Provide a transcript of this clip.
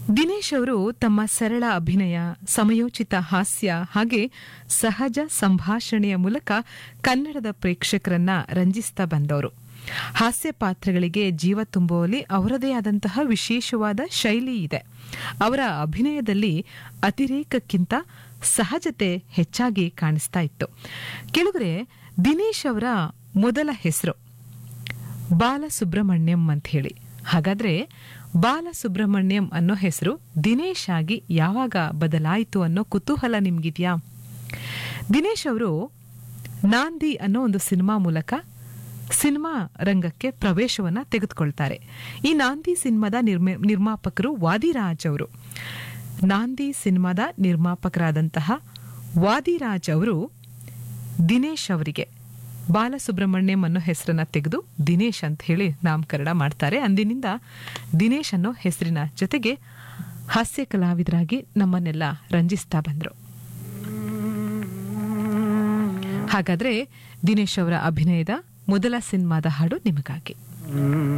ದಿನೇಶ್ ಅವರು ತಮ್ಮ ಸರಳ ಅಭಿನಯ ಸಮಯೋಚಿತ ಹಾಸ್ಯ ಹಾಗೆ ಸಹಜ ಸಂಭಾಷಣೆಯ ಮೂಲಕ ಕನ್ನಡದ ಪ್ರೇಕ್ಷಕರನ್ನ ರಂಜಿಸ್ತಾ ಬಂದವರು ಹಾಸ್ಯ ಪಾತ್ರಗಳಿಗೆ ಜೀವ ತುಂಬುವಲ್ಲಿ ಅವರದೇ ಆದಂತಹ ವಿಶೇಷವಾದ ಶೈಲಿ ಇದೆ ಅವರ ಅಭಿನಯದಲ್ಲಿ ಅತಿರೇಕಕ್ಕಿಂತ ಸಹಜತೆ ಹೆಚ್ಚಾಗಿ ಕಾಣಿಸ್ತಾ ಇತ್ತು ಕೆಳಗರೆ ದಿನೇಶ್ ಅವರ ಮೊದಲ ಹೆಸರು ಬಾಲಸುಬ್ರಹ್ಮಣ್ಯಂ ಅಂತ ಹೇಳಿ ಹಾಗಾದ್ರೆ ಬಾಲಸುಬ್ರಹ್ಮಣ್ಯಂ ಅನ್ನೋ ಹೆಸರು ದಿನೇಶ್ ಆಗಿ ಯಾವಾಗ ಬದಲಾಯಿತು ಅನ್ನೋ ಕುತೂಹಲ ನಿಮ್ಗಿದ್ಯಾ ದಿನೇಶ್ ಅವರು ನಾಂದಿ ಅನ್ನೋ ಒಂದು ಸಿನಿಮಾ ಮೂಲಕ ಸಿನಿಮಾ ರಂಗಕ್ಕೆ ಪ್ರವೇಶವನ್ನ ತೆಗೆದುಕೊಳ್ತಾರೆ ಈ ನಾಂದಿ ಸಿನಿಮಾದ ನಿರ್ಮೆ ನಿರ್ಮಾಪಕರು ವಾದಿರಾಜ್ ಅವರು ನಾಂದಿ ಸಿನಿಮಾದ ನಿರ್ಮಾಪಕರಾದಂತಹ ವಾದಿರಾಜ್ ಅವರು ದಿನೇಶ್ ಅವರಿಗೆ ಬಾಲಸುಬ್ರಹ್ಮಣ್ಯಂ ಅನ್ನೋ ಹೆಸರನ್ನ ತೆಗೆದು ದಿನೇಶ್ ಅಂತ ಹೇಳಿ ನಾಮಕರಣ ಮಾಡ್ತಾರೆ ಅಂದಿನಿಂದ ದಿನೇಶ್ ಅನ್ನೋ ಹೆಸರಿನ ಜೊತೆಗೆ ಹಾಸ್ಯ ಕಲಾವಿದರಾಗಿ ನಮ್ಮನ್ನೆಲ್ಲ ರಂಜಿಸ್ತಾ ಬಂದ್ರು ಹಾಗಾದ್ರೆ ದಿನೇಶ್ ಅವರ ಅಭಿನಯದ ಮೊದಲ ಸಿನಿಮಾದ ಹಾಡು ನಿಮಗಾಗಿ